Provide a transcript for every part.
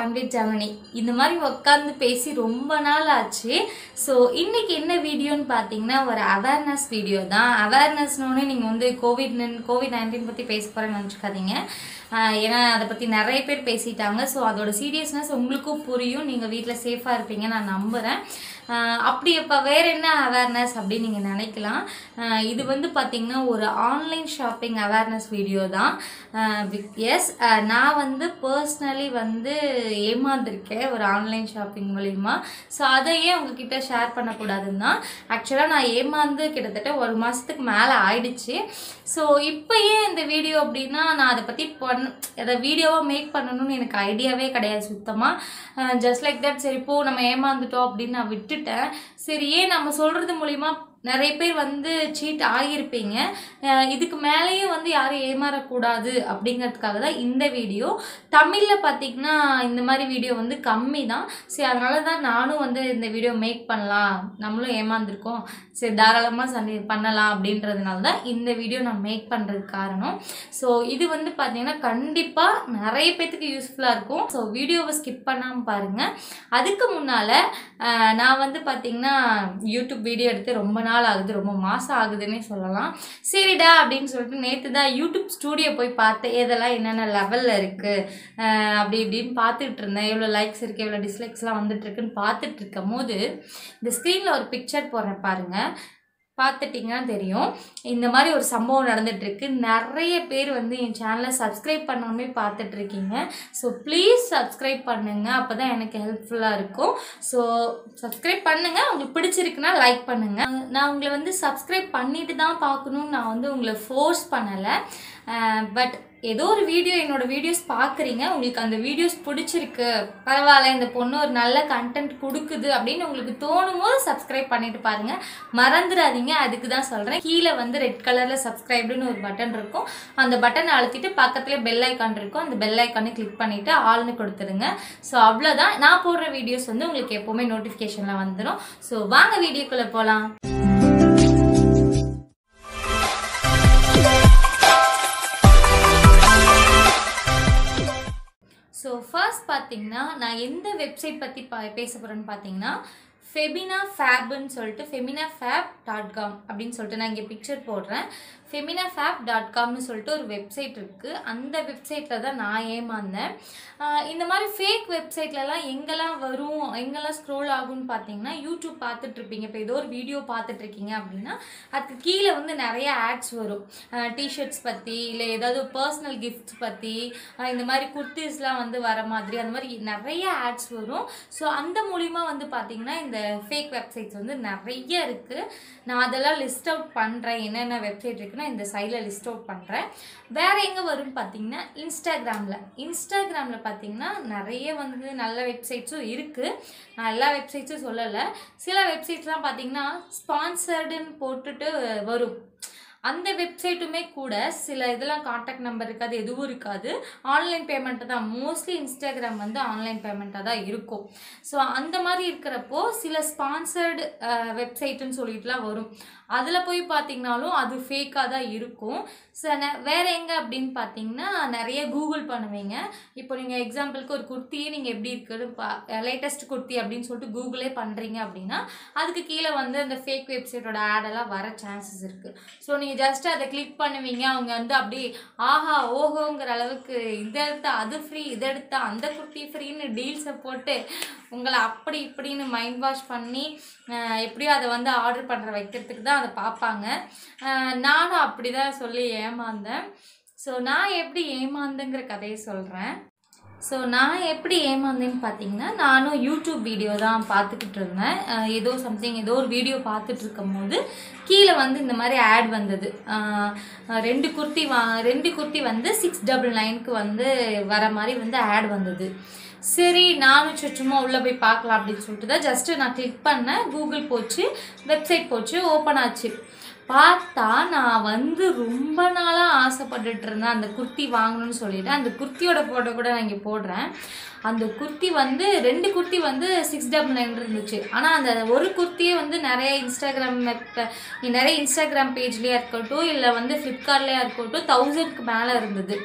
fun with Gemini இந்த மாதிரி உட்காந்து பேசி ரொம்ப நாள் ஆச்சு ஸோ இன்னைக்கு என்ன வீடியோன்னு பார்த்தீங்கன்னா ஒரு அவேர்னஸ் வீடியோ தான் அவேர்னஸ்னோடனே நீங்கள் வந்து கோவிட் கோவிட் நைன்டீன் பற்றி பேச போகிறேன்னு நினச்சிக்காதீங்க ஆஹ் ஏன்னா அதை பற்றி நிறைய பேர் பேசிட்டாங்க ஸோ அதோட சீரியஸ்னஸ் உங்களுக்கும் புரியும் நீங்கள் வீட்டில் சேஃபாக இருப்பீங்க நான் நம்புகிறேன் ஆஹ் அப்படி இப்போ வேற என்ன அவேர்னஸ் அப்படின்னு நீங்கள் நினைக்கலாம் ஆஹ் இது வந்து பார்த்தீங்கன்னா ஒரு ஆன்லைன் ஷாப்பிங் அவேர்னஸ் வீடியோ தான் எஸ் நான் வந்து பர்சனலி வந்து ஏமாந்துருக்கேன் ஒரு ஆன்லைன் ஷாப்பிங் மூலிமா ஸோ அதையே உங்ககிட்ட ஷேர் பண்ணக்கூடாதுன்னு தான் ஆக்சுவலாக நான் ஏமாந்து கிட்டத்தட்ட ஒரு மாதத்துக்கு மேலே ஆயிடுச்சு ஸோ இப்போ ஏன் இந்த வீடியோ அப்படின்னா நான் அதை பற்றி பண் அதை வீடியோவாக மேக் பண்ணணும்னு எனக்கு ஐடியாவே கிடையாது சுத்தமாக ஜஸ்ட் லைக் தட் சரி போ நம்ம ஏமாந்துட்டோம் அப்படின்னு நான் விட்டுட்டேன் சரி ஏன் நம்ம சொல்கிறது மூலிமா நிறைய பேர் வந்து சீட் ஆகியிருப்பீங்க அஹ் இதுக்கு மேலேயும் வந்து யாரும் ஏமாறக்கூடாது அப்படிங்கிறதுக்காக தான் இந்த வீடியோ தமிழில் பார்த்தீங்கன்னா இந்த மாதிரி வீடியோ வந்து கம்மி தான் சரி அதனால தான் நானும் வந்து இந்த வீடியோ மேக் பண்ணலாம் நம்மளும் ஏமாந்துருக்கோம் சரி தாராளமாக சண்டை பண்ணலாம் அப்படின்றதுனால தான் இந்த வீடியோ நான் மேக் பண்ணுறதுக்கு காரணம் ஸோ இது வந்து பார்த்தீங்கன்னா கண்டிப்பாக நிறைய பேத்துக்கு யூஸ்ஃபுல்லாக இருக்கும் ஸோ வீடியோவை ஸ்கிப் பண்ணாமல் பாருங்கள் அதுக்கு முன்னால் நான் வந்து பார்த்தீங்கன்னா யூடியூப் வீடியோ எடுத்து ரொம்ப நாள் ஆகுது ரொம்ப மாதம் ஆகுதுன்னே சொல்லலாம் சரிடா அப்படின்னு சொல்லிட்டு நேற்று தான் யூடியூப் ஸ்டூடியோ போய் பார்த்தேன் இதெல்லாம் என்னென்ன லெவலில் இருக்குது அப்படி இப்படின்னு பார்த்துட்டு இருந்தேன் எவ்வளோ லைக்ஸ் இருக்குது எவ்வளோ டிஸ்லைக்ஸ்லாம் வந்துட்டு இருக்குன்னு பார்த்துட்டு இருக்கும் போது இந்த ஸ்க்ரீனில் ஒரு பிக்சர் போடுறேன் பாருங்கள் பார்த்துட்டிங்கன்னா தெரியும் இந்த மாதிரி ஒரு சம்பவம் நடந்துட்டு இருக்கு நிறைய பேர் வந்து என் சேனலை சப்ஸ்கிரைப் பண்ணாமே பார்த்துட்டு இருக்கீங்க ஸோ ப்ளீஸ் சப்ஸ்கிரைப் பண்ணுங்க அப்போ தான் எனக்கு ஹெல்ப்ஃபுல்லாக இருக்கும் ஸோ சப்ஸ்கிரைப் பண்ணுங்க உங்களுக்கு பிடிச்சிருக்குன்னா லைக் பண்ணுங்க நான் உங்களை வந்து சப்ஸ்கிரைப் பண்ணிட்டு தான் பார்க்கணும்னு நான் வந்து உங்களை ஃபோர்ஸ் பண்ணலை பட் ஏதோ ஒரு வீடியோ என்னோட வீடியோஸ் பார்க்குறீங்க உங்களுக்கு அந்த வீடியோஸ் பிடிச்சிருக்கு பரவாயில்ல இந்த பொண்ணு ஒரு நல்ல கண்டென்ட் கொடுக்குது அப்படின்னு உங்களுக்கு தோணும் போது சப்ஸ்கிரைப் பண்ணிட்டு பாருங்க மறந்துடாதீங்க அதுக்கு தான் சொல்கிறேன் கீழே வந்து ரெட் கலரில் சப்ஸ்கிரைப்டுன்னு ஒரு பட்டன் இருக்கும் அந்த பட்டனை அழுத்திட்டு பக்கத்துலேயே பெல் ஐக்கான் இருக்கும் அந்த பெல் ஐக்கானை கிளிக் பண்ணிவிட்டு ஆள்னு கொடுத்துருங்க ஸோ அவ்வளோதான் நான் போடுற வீடியோஸ் வந்து உங்களுக்கு எப்போவுமே நோட்டிஃபிகேஷனில் வந்துடும் ஸோ வாங்க வீடியோக்குள்ளே போகலாம் ஸோ ஃபர்ஸ்ட் பார்த்தீங்கன்னா நான் எந்த வெப்சைட் பற்றி பா பேச போகிறேன்னு பார்த்தீங்கன்னா ஃபெமினா ஃபேப்னு சொல்லிட்டு ஃபெமினா ஃபேப் டாட் காம் அப்படின்னு சொல்லிட்டு நான் இங்கே பிக்சர் போடுறேன் ஃபெமினா ஃபேப் டாட் காம்னு சொல்லிட்டு ஒரு வெப்சைட் இருக்குது அந்த வெப்சைட்டில் தான் நான் ஏமாந்தேன் ஆஹ் இந்த மாதிரி ஃபேக் வெப்சைட்லலாம் எங்கெல்லாம் வரும் எங்கெல்லாம் ஸ்க்ரோல் ஆகும்னு பார்த்தீங்கன்னா யூடியூப் பார்த்துட்ருப்பீங்க இப்போ ஏதோ ஒரு வீடியோ பார்த்துட்ருக்கீங்க அப்படின்னா அதுக்கு கீழே வந்து நிறைய ஆட்ஸ் வரும் டிஷர்ட்ஸ் பற்றி இல்லை ஏதாவது பர்சனல் கிஃப்ட்ஸ் பற்றி இந்த மாதிரி குர்த்திஸ்லாம் வந்து வர மாதிரி அந்த மாதிரி நிறைய ஆட்ஸ் வரும் ஸோ அந்த மூலிமா வந்து பார்த்தீங்கன்னா இந்த ஃபேக் வெப்சைட்ஸ் வந்து நிறைய இருக்குது நான் அதெல்லாம் லிஸ்ட் அவுட் பண்ணுறேன் என்னென்ன வெப்சைட் இருக்குன்னா இந்த சைடில் லிஸ்ட் அவுட் பண்ணுறேன் வேறு எங்கே வரும்னு பார்த்தீங்கன்னா இன்ஸ்டாகிராமில் இன்ஸ்டாகிராமில் பார்த்தீங்கன்னா நிறைய வந்து நல்ல வெப்சைட்ஸும் இருக்குது நான் எல்லா வெப்சைட்ஸும் சொல்லலை சில வெப்சைட்ஸ்லாம் பார்த்தீங்கன்னா ஸ்பான்சர்டுன்னு போட்டுட்டு வரும் அந்த வெப்சைட்டுமே கூட சில இதெல்லாம் காண்டாக்ட் நம்பர் இருக்காது எதுவும் இருக்காது ஆன்லைன் பேமெண்ட்டு தான் மோஸ்ட்லி இன்ஸ்டாகிராம் வந்து ஆன்லைன் பேமெண்ட்டாக தான் இருக்கும் ஸோ அந்த மாதிரி இருக்கிறப்போ சில ஸ்பான்சர்டு வெப்சைட்டுன்னு சொல்லிட்டுலாம் வரும் அதில் போய் பார்த்தீங்கனாலும் அது ஃபேக்காக தான் இருக்கும் ஸோ வேறு எங்கே அப்படின்னு பார்த்தீங்கன்னா நிறைய கூகுள் பண்ணுவீங்க இப்போ நீங்கள் எக்ஸாம்பிளுக்கு ஒரு குர்த்தியே நீங்கள் எப்படி இருக்குன்னு பா லேட்டஸ்ட் குர்த்தி அப்படின்னு சொல்லிட்டு கூகுளே பண்ணுறீங்க அப்படின்னா அதுக்கு கீழே வந்து அந்த ஃபேக் வெப்சைட்டோட ஆடெல்லாம் வர சான்சஸ் இருக்குது ஸோ நீங்கள் ஜஸ்ட் அதை கிளிக் பண்ணுவீங்க அவங்க வந்து அப்படி ஆஹா ஓஹோங்கிற அளவுக்கு இதை எடுத்தா அது ஃப்ரீ இதை எடுத்தா அந்த குர்த்தி ஃப்ரீன்னு டீல்ஸை போட்டு உங்களை அப்படி இப்படின்னு மைண்ட் வாஷ் பண்ணி அஹ், எப்படியோ அதை வந்து ஆர்டர் பண்ணுற வைக்கிறதுக்கு தான் அதை பார்ப்பாங்க அஹ், நானும் அப்படி தான் சொல்லி ஏமாந்தேன் ஸோ நான் எப்படி ஏமாந்தேங்கிற கதையை சொல்கிறேன் ஸோ நான் எப்படி ஏமாந்தேன்னு பார்த்தீங்கன்னா நானும் யூடியூப் வீடியோ தான் பார்த்துக்கிட்டு இருந்தேன் அஹ் ஏதோ சம்திங் ஏதோ ஒரு வீடியோ பார்த்துட்டு இருக்கும்போது கீழே வந்து இந்த மாதிரி ஆட் வந்தது அஹ் ரெண்டு குர்த்தி வா ரெண்டு குர்த்தி வந்து சிக்ஸ் டபுள் நைனுக்கு வந்து வர மாதிரி வந்து ஆட் வந்தது சரி நானும் சு- சும்மா உள்ளே போய் பார்க்கலாம் அப்படின்னு சொல்லிட்டு தான் ஜஸ்ட்டு நான் கிளிக் பண்ணேன் கூகுள் போச்சு வெப்சைட் போச்சு ஓப்பன் ஆச்சு பார்த்தா நான் வந்து ரொம்ப நாளாக ஆசைப்பட்டுட்டு இருந்தேன் அந்த குர்த்தி வாங்கணும்னு சொல்லிட்டு அந்த குர்த்தியோட ஃபோட்டோ கூட நான் இங்கே போடுறேன் அந்த குர்த்தி வந்து ரெண்டு குர்த்தி வந்து சிக்ஸ் டபுள் நைன் இருந்துச்சு ஆனால் அந்த ஒரு குர்த்தியே வந்து நிறைய இன்ஸ்டாகிராம் இப்ப நிறைய இன்ஸ்டாகிராம் பேஜ்லேயே இருக்கட்டும் இல்லை வந்து ஃப்ளிப்கார்ட்லேயே இருக்கட்டும் தௌசண்ட்க்கு மேலே இருந்தது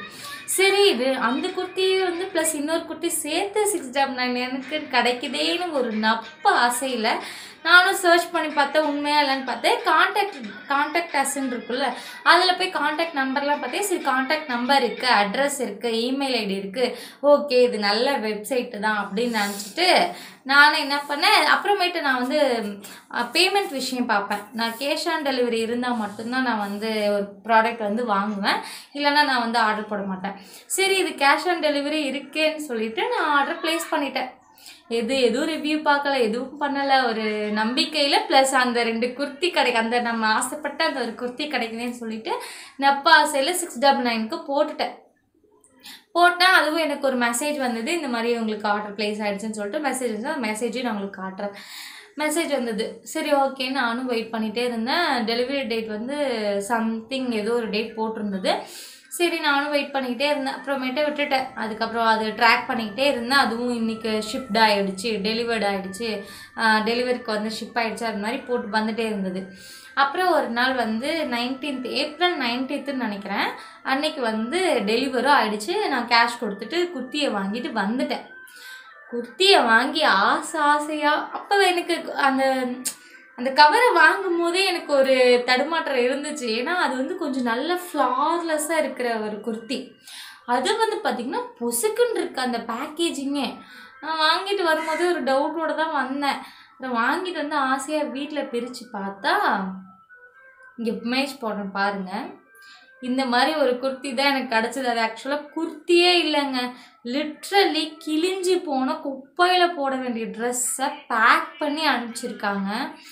சரி இது அந்த குர்த்தி வந்து ப்ளஸ் இன்னொரு குர்த்தி சேர்த்து சிக்ஸ் டபுள் நைன் எனக்கு கிடைக்குதேன்னு ஒரு நப்ப ஆசையில் நானும் சர்ச் பண்ணி பார்த்தேன் உண்மையா இல்லைன்னு பார்த்தேன் காண்டாக்ட் காண்டாக்ட் அஸ்ன்னு இருக்குல்ல அதில் போய் காண்டாக்ட் நம்பர்லாம் பார்த்தேன் சரி காண்டாக்ட் நம்பர் இருக்குது அட்ரஸ் இருக்குது இமெயில் ஐடி இருக்குது ஓகே இது நல்ல வெப்சைட்டு தான் அப்படின்னு நினச்சிட்டு நான் என்ன பண்ணேன் அப்புறமேட்டு நான் வந்து பேமெண்ட் விஷயம் பார்ப்பேன் நான் கேஷ் ஆன் டெலிவரி இருந்தால் மட்டும்தான் நான் வந்து ஒரு ப்ராடக்ட் வந்து வாங்குவேன் இல்லைன்னா நான் வந்து ஆர்டர் போட மாட்டேன் சரி இது கேஷ் ஆன் டெலிவரி இருக்கேன்னு சொல்லிட்டு நான் ஆர்டர் ப்ளேஸ் பண்ணிட்டேன் எது எதுவும் ரிவ்யூ பார்க்கல எதுவும் பண்ணலை ஒரு நம்பிக்கையில் ப்ளஸ் அந்த ரெண்டு குர்த்தி கிடைக்கு அந்த நம்ம ஆசைப்பட்ட அந்த ஒரு குர்த்தி கிடைக்குதுன்னு சொல்லிட்டு நப்ப ஆசையில் சிக்ஸ் டபுள் நைனுக்கு போட்டுட்டேன் போட்டேன் அதுவும் எனக்கு ஒரு மெசேஜ் வந்தது இந்த மாதிரி உங்களுக்கு ஆர்டர் ப்ளேஸ் ஆயிடுச்சுன்னு சொல்லிட்டு மெசேஜ் வந்து அந்த மெசேஜையும் நான் உங்களுக்கு காட்டுறேன் மெசேஜ் வந்தது சரி ஓகே நானும் வெயிட் பண்ணிகிட்டே இருந்தேன் டெலிவரி டேட் வந்து சம்திங் ஏதோ ஒரு டேட் போட்டிருந்தது சரி நானும் வெயிட் பண்ணிக்கிட்டே இருந்தேன் அப்புறமேட்டு விட்டுட்டேன் அதுக்கப்புறம் அது ட்ராக் பண்ணிக்கிட்டே இருந்தேன் அதுவும் இன்றைக்கி ஷிப்ட் ஆகிடுச்சு டெலிவர்ட் ஆகிடுச்சு டெலிவரிக்கு வந்து ஷிப் ஆகிடுச்சு அது மாதிரி போட்டு வந்துட்டே இருந்தது அப்புறம் ஒரு நாள் வந்து நைன்டீன்த் ஏப்ரல் நைன்டீன்த்துன்னு நினைக்கிறேன் அன்னைக்கு வந்து டெலிவரும் ஆயிடுச்சு நான் கேஷ் கொடுத்துட்டு குர்த்தியை வாங்கிட்டு வந்துட்டேன் குர்த்தியை வாங்கி ஆசை ஆசையாக அப்போ எனக்கு அந்த அந்த கவரை வாங்கும் போதே எனக்கு ஒரு தடுமாற்றம் இருந்துச்சு ஏன்னா அது வந்து கொஞ்சம் நல்ல ஃப்ளார்லெஸ்ஸாக இருக்கிற ஒரு குர்த்தி அது வந்து பார்த்திங்கன்னா பொசுக்குன்னு இருக்கு அந்த பேக்கேஜிங்கே நான் வாங்கிட்டு வரும்போது ஒரு டவுட்டோட தான் வந்தேன் அதை வாங்கிட்டு வந்து ஆசையாக வீட்டில் பிரித்து பார்த்தா இங்கே இமேஜ் போடுறேன் பாருங்கள் இந்த மாதிரி ஒரு குர்த்தி தான் எனக்கு கிடச்சிது அது ஆக்சுவலாக குர்த்தியே இல்லைங்க லிட்ரலி கிழிஞ்சி போன குப்பையில் போட வேண்டிய ட்ரெஸ்ஸை பேக் பண்ணி அனுப்பிச்சிருக்காங்க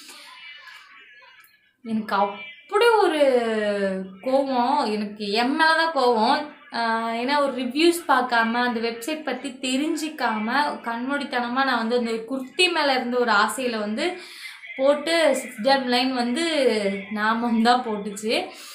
எனக்கு அப்படி ஒரு கோவம் எனக்கு என் மேலே தான் கோவம் ஆஹ் ஏன்னா ஒரு ரிவ்யூஸ் பார்க்காம அந்த வெப்சைட் பற்றி தெரிஞ்சிக்காம கண்மூடித்தனமாக நான் வந்து அந்த குர்த்தி மேலே இருந்த ஒரு ஆசையில் வந்து போட்டு சிக்ஸ் டபுள் லைன் வந்து நாமம் தான் போட்டுச்சு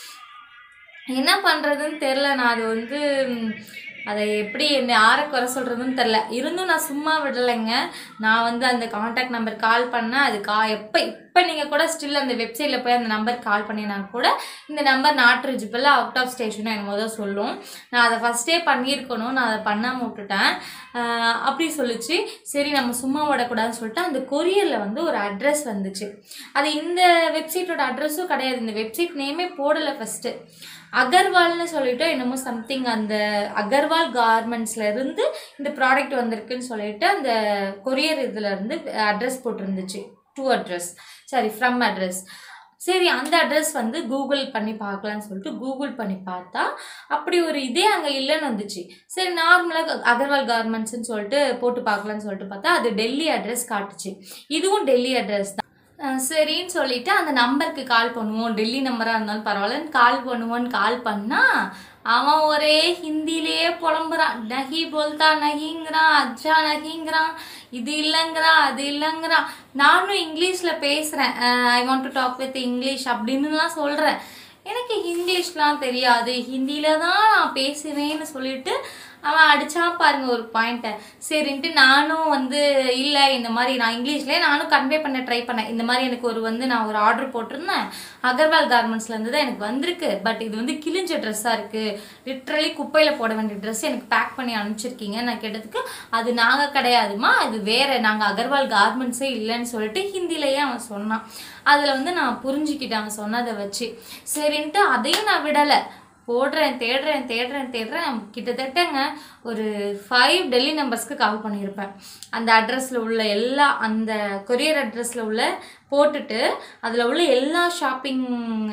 என்ன பண்ணுறதுன்னு தெரில நான் அது வந்து ம், அதை எப்படி என்ன யாரை குறை சொல்கிறதுன்னு தெரில இருந்தும் நான் சும்மா விடலைங்க நான் வந்து அந்த காண்டாக்ட் நம்பர் கால் பண்ணேன் அது கா எப்போ இப்போ நீங்கள் கூட ஸ்டில் அந்த வெப்சைட்டில் போய் அந்த நம்பர் கால் பண்ணினா கூட இந்த number not reachable out of station என்னமோ தான் சொல்லும் நான் அதை ஃபஸ்ட்டே பண்ணியிருக்கணும் நான் அதை பண்ணாமல் விட்டுட்டேன் ஆஹ் அப்படி சொல்லிச்சு சரி நம்ம சும்மா விடக்கூடாதுன்னு சொல்லிட்டு அந்த கொரியரில் வந்து ஒரு அட்ரஸ் வந்துச்சு அது இந்த வெப்சைட்டோட அட்ரஸும் கிடையாது இந்த வெப்சைட் நேமே போடலை ஃபஸ்ட்டு அகர்வால்னு சொல்லிட்டு என்னமோ சம்திங் அந்த அகர்வால் கார்மெண்ட்ஸ்ல இருந்து இந்த ப்ராடக்ட் வந்திருக்குன்னு சொல்லிட்டு அந்த கொரியர் இதுல இருந்து அட்ரஸ் போட்டிருந்துச்சு to address sorry from address சரி அந்த அட்ரஸ் வந்து கூகுள் பண்ணி பார்க்கலான்னு சொல்லிட்டு கூகுள் பண்ணி பார்த்தா அப்படி ஒரு இதே அங்கே இல்லைன்னு வந்துச்சு சரி நார்மலாக அகர்வால் கார்மெண்ட்ஸ்னு சொல்லிட்டு போட்டு பார்க்கலான்னு சொல்லிட்டு பார்த்தா அது டெல்லி அட்ரஸ் காட்டுச்சு இதுவும் டெல்லி அட்ரஸ் தான் அஹ் சரின்னு சொல்லிட்டு அந்த நம்பருக்கு கால் பண்ணுவோம் டெல்லி நம்பராக இருந்தாலும் பரவாயில்லன்னு கால் பண்ணுவோன்னு கால் பண்ணால் அவன் ஒரே ஹிந்திலேயே புலம்புறான் நஹி போல்தா நஹிங்கிறான் அச்சா நஹிங்கிறான் இது இல்லைங்கிறான் அது இல்லைங்கிறான் நானும் இங்கிலீஷில் பேசுகிறேன் I want to talk with English அப்படின்னுலாம் சொல்கிறேன் எனக்கு இங்கிலீஷ்லாம் தெரியாது ஹிந்தியில் தான் நான் பேசுவேன்னு சொல்லிட்டு அவன் அடிச்சான் பாருங்க ஒரு பாயிண்ட்டை சரின்ட்டு நானும் வந்து இல்லை இந்த மாதிரி நான் இங்கிலீஷ்லேயே நானும் கன்வே பண்ண ட்ரை பண்ணேன் இந்த மாதிரி எனக்கு ஒரு வந்து நான் ஒரு ஆர்டர் போட்டிருந்தேன் அகர்வால் கார்மெண்ட்ஸ்லேருந்து தான் எனக்கு வந்திருக்கு பட் இது வந்து கிழிஞ்ச ட்ரெஸ்ஸாக இருக்குது லிட்ரலி குப்பையில் போட வேண்டிய ட்ரெஸ் எனக்கு பேக் பண்ணி அனுப்பிச்சிருக்கீங்க நான் கேட்டதுக்கு அது நாங்கள் கிடையாதுமா அது வேற நாங்கள் அகர்வால் கார்மெண்ட்ஸே இல்லைன்னு சொல்லிட்டு ஹிந்திலேயே அவன் சொன்னான் அதில் வந்து நான் புரிஞ்சுக்கிட்டேன் அவன் சொன்னதை வச்சு சரின்ட்டு அதையும் நான் விடலை போடுறேன் தேடுறேன் தேடுறேன் தேடுறேன் கிட்டத்தட்டங்க ஒரு ஃபைவ் டெல்லி நம்பர்ஸ்க்கு கால் பண்ணியிருப்பேன் அந்த அட்ரஸில் உள்ள எல்லா அந்த கொரியர் அட்ரஸில் உள்ள போட்டுட்டு அதில் உள்ள எல்லா ஷாப்பிங்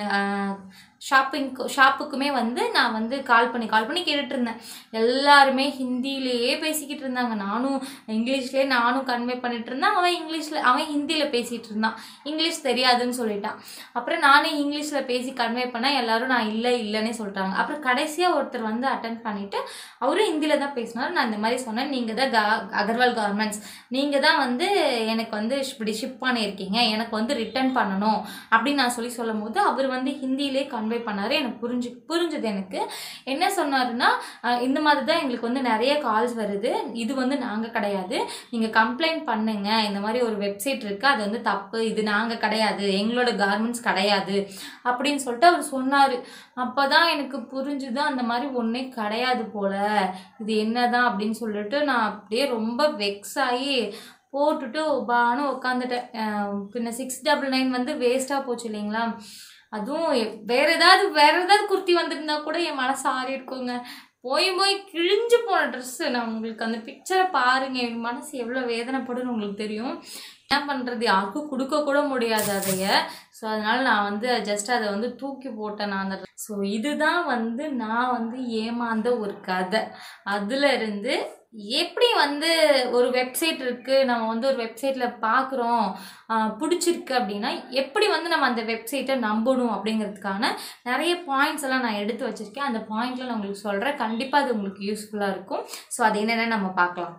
ஷாப்பிங் ஷாப்புக்குமே வந்து நான் வந்து கால் பண்ணி கால் பண்ணி கேட்டுட்டு இருந்தேன் எல்லாருமே ஹிந்திலேயே பேசிக்கிட்டு இருந்தாங்க நானும் இங்கிலீஷ்லேயே நானும் கன்வே பண்ணிட்டு இருந்தேன் அவன் இங்கிலீஷில் அவன் ஹிந்தியில் பேசிகிட்டு இருந்தான் இங்கிலீஷ் தெரியாதுன்னு சொல்லிட்டான் அப்புறம் நானே இங்கிலீஷில் பேசி கன்வே பண்ணால் எல்லாரும் நான் இல்லை இல்லைன்னே சொல்லிட்டாங்க அப்புறம் கடைசியாக ஒருத்தர் வந்து அட்டன் பண்ணிவிட்டு அவரும் ஹிந்தியில் தான் பேசினார் நான் இந்த மாதிரி சொன்னேன் நீங்கள் தான் கா அகர்வால் கார்மெண்ட்ஸ் நீங்கள் தான் வந்து எனக்கு வந்து இப்படி ஷிப் பண்ணியிருக்கீங்க எனக்கு வந்து ரிட்டர்ன் பண்ணணும் அப்படின்னு நான் சொல்லி சொல்லும் போது அவர் வந்து ஹிந்தியிலே கன்வே கன்வே பண்ணார் எனக்கு புரிஞ்சு புரிஞ்சுது எனக்கு என்ன சொன்னாருன்னா அஹ், இந்த மாதிரி தான் எங்களுக்கு வந்து நிறைய கால்ஸ் வருது இது வந்து நாங்கள் கிடையாது நீங்கள் கம்ப்ளைண்ட் பண்ணுங்க இந்த மாதிரி ஒரு வெப்சைட் இருக்குது அது வந்து தப்பு இது நாங்கள் கிடையாது எங்களோட கார்மெண்ட்ஸ் கிடையாது அப்படின்னு சொல்லிட்டு அவர் சொன்னார் அப்போ தான் எனக்கு புரிஞ்சுது அந்த மாதிரி ஒன்றே கிடையாது போல இது என்னதான் அப்படின்னு சொல்லிட்டு நான் அப்படியே ரொம்ப வெக்ஸ் ஆகி போட்டுட்டு பானு உட்காந்துட்டேன் அஹ் பின்ன சிக்ஸ் டபுள் நைன் வந்து வேஸ்ட்டாக போச்சு இல்லைங்களா அதுவும் எ- வேற ஏதாவது வேற ஏதாவது குர்த்தி வந்திருந்தா கூட என் மனசு ஆறி இருக்குங்க போய் போய் கிழிஞ்சு போன ட்ரெஸ்ஸு நான் உங்களுக்கு அந்த பிக்சரை பாருங்க என் மனசு எவ்வளோ வேதனைப்படுன்னு உங்களுக்கு தெரியும் என்ன பண்ணுறது யாருக்கும் கொடுக்க கூட முடியாது அதைய ஸோ அதனால நான் வந்து ஜஸ்ட் அதை வந்து தூக்கி போட்டேன் நான் அந்த ஸோ இதுதான் வந்து நான் வந்து ஏமாந்த ஒரு கதை அதுல இருந்து எப்படி வந்து ஒரு வெப்சைட் இருக்குது நம்ம வந்து ஒரு வெப்சைட்டில் பார்க்குறோம் பிடிச்சிருக்கு அப்படின்னா எப்படி வந்து நம்ம அந்த வெப்சைட்டை நம்பணும் அப்படிங்கிறதுக்கான நிறைய பாயிண்ட்ஸ் எல்லாம் நான் எடுத்து வச்சுருக்கேன் அந்த பாயிண்ட்ல நான் உங்களுக்கு சொல்கிறேன் கண்டிப்பாக அது உங்களுக்கு யூஸ்ஃபுல்லாக இருக்கும் ஸோ அது என்னென்னு நம்ம பார்க்கலாம்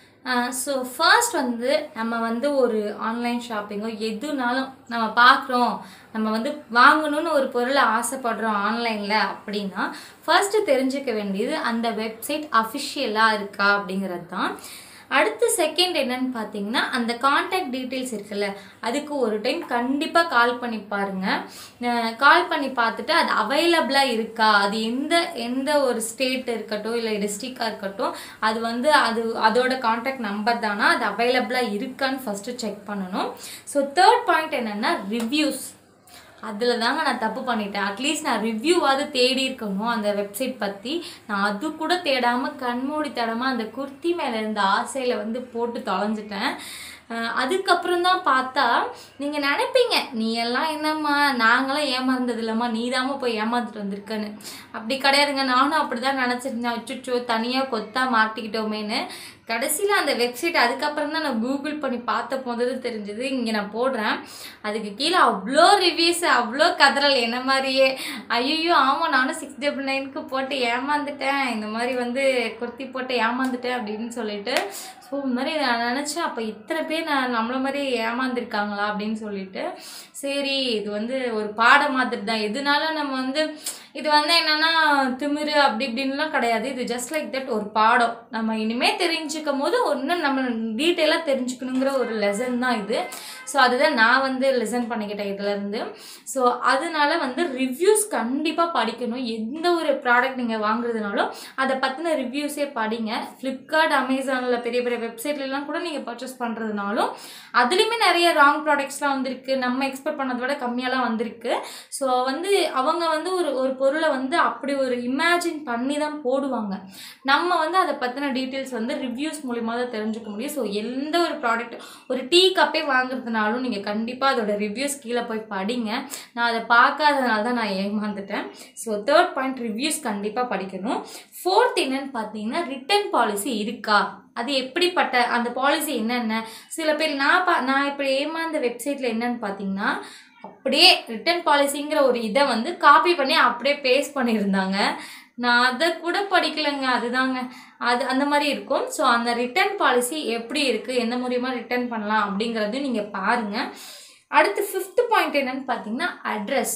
ஸோ ஃபர்ஸ்ட் வந்து நம்ம வந்து ஒரு ஆன்லைன் ஷாப்பிங்கோ எதுனாலும் நம்ம பார்க்குறோம் நம்ம வந்து வாங்கணும்னு ஒரு பொருளை ஆசைப்படுறோம் ஆன்லைனில் அப்படின்னா ஃபர்ஸ்ட்டு தெரிஞ்சுக்க வேண்டியது அந்த வெப்சைட் அஃபிஷியலாக இருக்கா அப்படிங்கிறது தான் அடுத்து செகண்ட் என்னன்னு பார்த்தீங்கன்னா அந்த காண்டாக்ட் டீட்டெயில்ஸ் இருக்குல்ல அதுக்கு ஒரு டைம் கண்டிப்பாக கால் பண்ணி பாருங்க கால் பண்ணி பார்த்துட்டு அது அவைலபிளாக இருக்கா அது எந்த எந்த ஒரு ஸ்டேட் இருக்கட்டும் இல்லை டிஸ்ட்ரிக்டாக இருக்கட்டும் அது வந்து அது அதோட காண்டாக்ட் நம்பர் தானா அது அவைலபிளாக இருக்கான்னு ஃபஸ்ட்டு செக் பண்ணணும் ஸோ தேர்ட் பாயிண்ட் என்னென்னா ரிவ்யூஸ் அதில் தாங்க நான் தப்பு பண்ணிட்டேன் அட்லீஸ்ட் நான் ரிவ்யூவாவது தேடி இருக்கணும் அந்த வெப்சைட் பற்றி நான் அது கூட தேடாமல் கண்மூடி தடமாக அந்த குர்த்தி மேலே இருந்த ஆசையில் வந்து போட்டு தொலைஞ்சிட்டேன் அஹ் அதுக்கப்புறம் தான் பார்த்தா நீங்கள் நினைப்பீங்க நீ எல்லாம் என்னம்மா நாங்களாம் ஏமாந்தது இல்லைம்மா நீ போய் ஏமாந்துட்டு வந்திருக்கன்னு அப்படி கிடையாதுங்க நானும் அப்படி தான் நினச்சிருந்தேன் அச்சுச்சோ தனியாக கொத்தா மாட்டிக்கிட்டோமேன்னு கடைசியில் அந்த வெப்சைட் அதுக்கப்புறம் தான் நான் கூகுள் பண்ணி பார்த்த போது தெரிஞ்சது இங்கே நான் போடுறேன் அதுக்கு கீழே அவ்வளோ ரிவ்யூஸ் அவ்வளோ கதறல் என்ன மாதிரியே ஐயோ ஆமாம் நானும் சிக்ஸ் டபுள் நைனுக்கு போட்டு ஏமாந்துட்டேன் இந்த மாதிரி வந்து குர்த்தி போட்டு ஏமாந்துட்டேன் அப்படின்னு சொல்லிட்டு ஸோ இந்த மாதிரி நான் நினச்சேன் அப்போ இத்தனை பேர் நான் நம்மள மாதிரி ஏமாந்துருக்காங்களா அப்படின்னு சொல்லிட்டு சரி இது வந்து ஒரு பாடம் மாதிரி தான் எதுனாலும் நம்ம வந்து இது வந்து என்னன்னா திமிரு அப்படி இப்படின்லாம் கிடையாது இது ஜஸ்ட் லைக் தட் ஒரு பாடம் நம்ம இனிமே தெரிஞ்சுக்கும் போது ஒன்றும் நம்ம டீட்டெயிலாக தெரிஞ்சுக்கணுங்கிற ஒரு லெசன் தான் இது ஸோ அதுதான் நான் வந்து லெசன் பண்ணிக்கிட்டேன் இதுலேருந்து ஸோ அதனால வந்து ரிவ்யூஸ் கண்டிப்பாக படிக்கணும் எந்த ஒரு ப்ராடக்ட் நீங்கள் வாங்குறதுனாலும் அதை பற்றின ரிவ்யூஸே படிங்க ஃப்ளிப்கார்ட் அமேசானில் பெரிய பெரிய வெப்சைட்லலாம் கூட நீங்கள் பர்ச்சேஸ் பண்ணுறதுனாலும் அதுலேயுமே நிறைய ராங் ப்ராடக்ட்ஸ்லாம் வந்திருக்கு நம்ம எக்ஸ்பெக்ட் பண்ணதை விட கம்மியாலாம் வந்திருக்கு ஸோ வந்து அவங்க வந்து ஒரு ஒரு பொருளை வந்து அப்படி ஒரு இமேஜின் பண்ணி தான் போடுவாங்க நம்ம வந்து அதை பற்றின டீட்டெயில்ஸ் வந்து ரிவ்யூஸ் மூலிமா தான் தெரிஞ்சுக்க முடியும் ஸோ எந்த ஒரு ப்ராடக்ட் ஒரு டீ கப்பே வாங்குறதுனாலும் நீங்கள் கண்டிப்பாக அதோட ரிவ்யூஸ் கீழே போய் படிங்க நான் அதை பார்க்காதனால தான் நான் ஏமாந்துட்டேன் ஸோ தேர்ட் பாயிண்ட் ரிவ்யூஸ் கண்டிப்பாக படிக்கணும் ஃபோர்த் என்னன்னு பார்த்தீங்கன்னா ரிட்டர்ன் பாலிசி இருக்கா அது எப்படிப்பட்ட அந்த பாலிசி என்னென்ன சில பேர் நான் பா நான் இப்போ ஏமாந்த வெப்சைட்டில் என்னன்னு பார்த்தீங்கன்னா அப்படியே ரிட்டர்ன் பாலிசிங்கிற ஒரு இதை வந்து காப்பி பண்ணி அப்படியே பேஸ்ட் பண்ணியிருந்தாங்க நான் அதை கூட படிக்கலைங்க அதுதாங்க அது அந்த மாதிரி இருக்கும் ஸோ அந்த ரிட்டர்ன் பாலிசி எப்படி இருக்குது எந்த மூலியமாக ரிட்டர்ன் பண்ணலாம் அப்படிங்கிறது நீங்கள் பாருங்கள் அடுத்து ஃபிஃப்த் பாயிண்ட் என்னன்னு பார்த்தீங்கன்னா அட்ரஸ்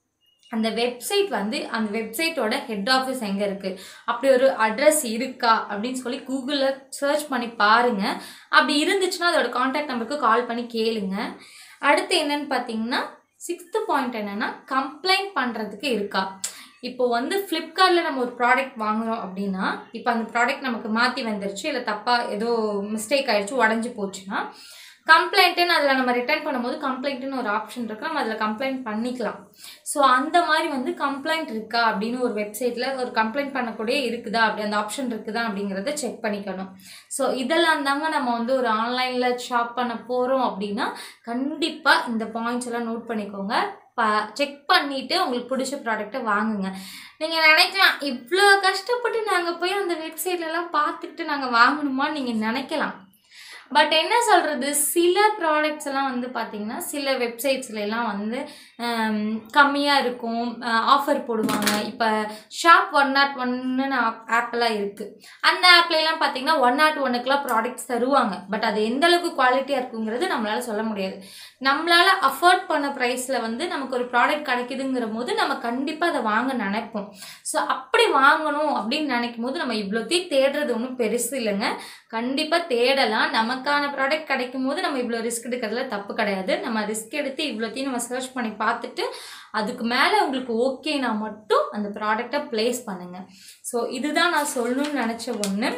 அந்த வெப்சைட் வந்து அந்த வெப்சைட்டோட ஹெட் ஆஃபீஸ் எங்கே இருக்குது அப்படி ஒரு அட்ரஸ் இருக்கா அப்படின்னு சொல்லி கூகுளில் சர்ச் பண்ணி பாருங்கள் அப்படி இருந்துச்சுன்னா அதோட காண்டாக்ட் நம்பருக்கு கால் பண்ணி கேளுங்க அடுத்து என்னன்னு பார்த்தீங்கன்னா சிக்ஸ்த்து பாயிண்ட் என்னென்னா கம்ப்ளைண்ட் பண்ணுறதுக்கு இருக்கா இப்போ வந்து ஃப்ளிப்கார்ட்டில் நம்ம ஒரு ப்ராடக்ட் வாங்குறோம் அப்படின்னா இப்போ அந்த ப்ராடக்ட் நமக்கு மாற்றி வந்துருச்சு இல்லை தப்பாக ஏதோ மிஸ்டேக் ஆயிடுச்சு உடஞ்சி போச்சுன்னா கம்ப்ளைண்ட்டுன்னு அதில் நம்ம ரிட்டர்ன் பண்ணும்போது கம்ப்ளைண்ட்டுன்னு ஒரு ஆப்ஷன் இருக்கு நம்ம அதில் கம்ப்ளைண்ட் பண்ணிக்கலாம் ஸோ அந்த மாதிரி வந்து கம்ப்ளைண்ட் இருக்கா அப்படின்னு ஒரு வெப்சைட்டில் ஒரு கம்ப்ளைண்ட் பண்ணக்கூடிய இருக்குதா அப்படி அந்த ஆப்ஷன் இருக்குதா அப்படிங்கிறத செக் பண்ணிக்கணும் ஸோ இதெல்லாம் தாங்க நம்ம வந்து ஒரு ஆன்லைனில் ஷாப் பண்ண போகிறோம் அப்படின்னா கண்டிப்பாக இந்த பாயிண்ட்ஸ் எல்லாம் நோட் பண்ணிக்கோங்க ப செக் பண்ணிவிட்டு உங்களுக்கு பிடிச்ச ப்ராடக்ட்டை வாங்குங்க நீங்கள் நினைக்கலாம் இவ்வளோ கஷ்டப்பட்டு நாங்கள் போய் அந்த வெப்சைட்லலாம் பார்த்துக்கிட்டு நாங்கள் வாங்கணுமான்னு நீங்கள் நினைக்கலாம் பட் என்ன சொல்கிறது சில ப்ராடக்ட்ஸ் எல்லாம் வந்து பார்த்திங்கன்னா சில வெப்சைட்ஸ்ல எல்லாம் வந்து கம்மியாக இருக்கும் ஆஃபர் போடுவாங்க இப்போ ஷாப் ஒன் நாட் ஒன்னு ஆப்பெல்லாம் இருக்குது அந்த ஆப்லலாம் பார்த்தீங்கன்னா ஒன் நாட் ஒன்னுக்குலாம் ப்ராடக்ட்ஸ் தருவாங்க பட் அது எந்த அளவுக்கு குவாலிட்டியாக இருக்குங்கிறது நம்மளால சொல்ல முடியாது நம்மளால அஃபோர்ட் பண்ண ப்ரைஸில் வந்து நமக்கு ஒரு ப்ராடக்ட் கிடைக்குதுங்கிற போது நம்ம கண்டிப்பாக அதை வாங்க நினைப்போம் ஸோ அப்படி வாங்கணும் அப்படின்னு நினைக்கும் போது நம்ம இவ்வளோத்தையும் தேடுறது ஒன்றும் பெருசு இல்லைங்க கண்டிப்பாக தேடலாம் நமக்கான ப்ராடக்ட் கிடைக்கும் போது நம்ம இவ்வளோ ரிஸ்க் எடுக்கிறதுல தப்பு கிடையாது நம்ம ரிஸ்க் எடுத்து இவ்வளோத்தையும் நம்ம சர்ச் பண்ணி பார்த்துட்டு அதுக்கு மேலே உங்களுக்கு ஓகேனா மட்டும் அந்த ப்ராடக்டை ப்ளேஸ் பண்ணுங்கள் ஸோ இதுதான் நான் சொல்லணும்னு நினச்ச ஒன்று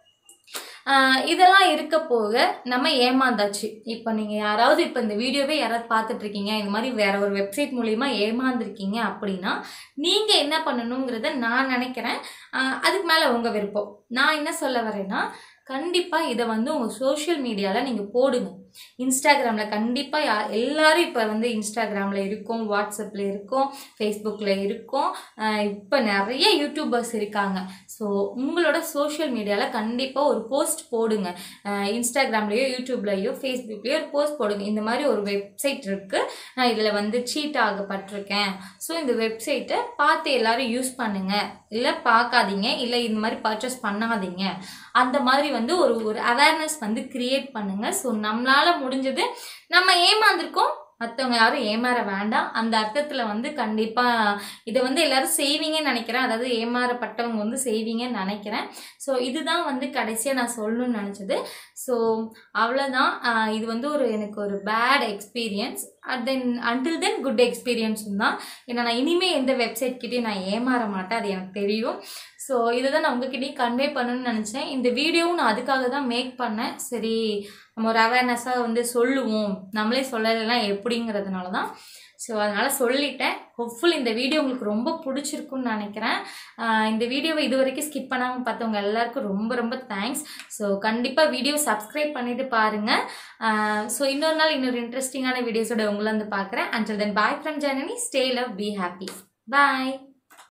ஆஹ் இதெல்லாம் இருக்க போக நம்ம ஏமாந்தாச்சு இப்போ நீங்கள் யாராவது இப்போ இந்த வீடியோவே யாராவது பார்த்துட்டு இருக்கீங்க இந்த மாதிரி வேற ஒரு வெப்சைட் மூலிமா ஏமாந்துருக்கீங்க அப்படின்னா நீங்கள் என்ன பண்ணணுங்கிறத நான் நினைக்கிறேன் ஆஹ் அதுக்கு மேலே உங்கள் விருப்பம் நான் என்ன சொல்ல வரேன்னா கண்டிப்பாக இதை வந்து உங்கள் சோஷியல் மீடியாவில் நீங்கள் போடுங்க இன்ஸ்டாகிராமில் கண்டிப்பாக யா எல்லாரும் இப்போ வந்து இன்ஸ்டாகிராமில் இருக்கோம் வாட்ஸ்அப்பில் இருக்கோம் ஃபேஸ்புக்கில் இருக்கோம் இப்போ நிறைய யூடியூபர்ஸ் இருக்காங்க ஸோ உங்களோட சோஷியல் மீடியாவில் கண்டிப்பாக ஒரு போஸ்ட் போடுங்க அஹ் இன்ஸ்டாகிராம்லேயோ யூடியூப்லேயோ ஃபேஸ்புக்லேயோ ஒரு போஸ்ட் போடுங்க இந்த மாதிரி ஒரு வெப்சைட் இருக்குது நான் இதில் வந்து சீட் ஆகப்பட்டிருக்கேன் ஸோ இந்த வெப்சைட்டை பார்த்து எல்லாரும் யூஸ் பண்ணுங்க இல்லை பார்க்காதீங்க இல்லை இந்த மாதிரி பர்ச்சேஸ் பண்ணாதீங்க அந்த மாதிரி வந்து ஒரு ஒரு அவேர்னஸ் வந்து கிரியேட் பண்ணுங்க ஸோ நம்மளால முடிஞ்சது நம்ம ஏமாந்துருக்கோம் மற்றவங்க யாரும் ஏமாற வேண்டாம் அந்த அர்த்தத்தில் வந்து கண்டிப்பாக இதை வந்து எல்லாரும் செய்வீங்கன்னு நினைக்கிறேன் அதாவது ஏமாறப்பட்டவங்க வந்து செய்வீங்கன்னு நினைக்கிறேன் ஸோ இதுதான் வந்து கடைசியாக நான் சொல்லணும்னு நினச்சது ஸோ அவ்வளோதான் ஆஹ் இது வந்து ஒரு எனக்கு ஒரு bad experience at then until then good எக்ஸ்பீரியன்ஸும் தான் ஏன்னா நான் இனிமேல் எந்த வெப்சைட் கிட்டேயும் நான் ஏமாற மாட்டேன் அது எனக்கு தெரியும் ஸோ இதை தான் நான் உங்ககிட்டயும் கன்வே பண்ணணும்னு நினச்சேன் இந்த வீடியோவும் நான் அதுக்காக தான் மேக் பண்ணேன் சரி நம்ம ஒரு அவேர்னஸாக வந்து சொல்லுவோம் நம்மளே சொல்லலைன்னா எப்படிங்கிறதுனால தான் ஸோ அதனால் சொல்லிட்டேன் ஹோப்ஃபுல் இந்த வீடியோ உங்களுக்கு ரொம்ப பிடிச்சிருக்குன்னு நினைக்கிறேன் ஆஹ் இந்த வீடியோவை இது வரைக்கும் ஸ்கிப் பண்ணாமல் பார்த்தவங்க எல்லாருக்கும் ரொம்ப ரொம்ப தேங்க்ஸ் ஸோ கண்டிப்பாக வீடியோ சப்ஸ்கிரைப் பண்ணிட்டு பாருங்கள் ஸோ இன்னொரு நாள் இன்னொரு இன்ட்ரெஸ்டிங்கான வீடியோஸோட உங்களை வந்து பார்க்குறேன் and then bye from Janani stay love be happy bye